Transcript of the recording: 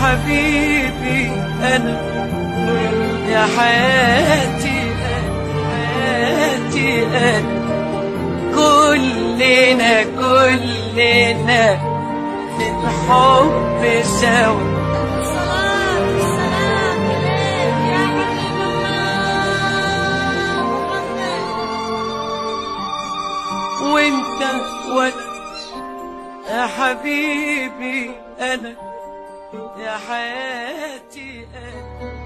حبيبي أنا يا حياتي أنا حياتي أنا كلنا كلنا في الحب سوا الصلاة والسلام عليك يا حبيب الله محمد وانت وانا يا حبيبي انا يا حياتي انا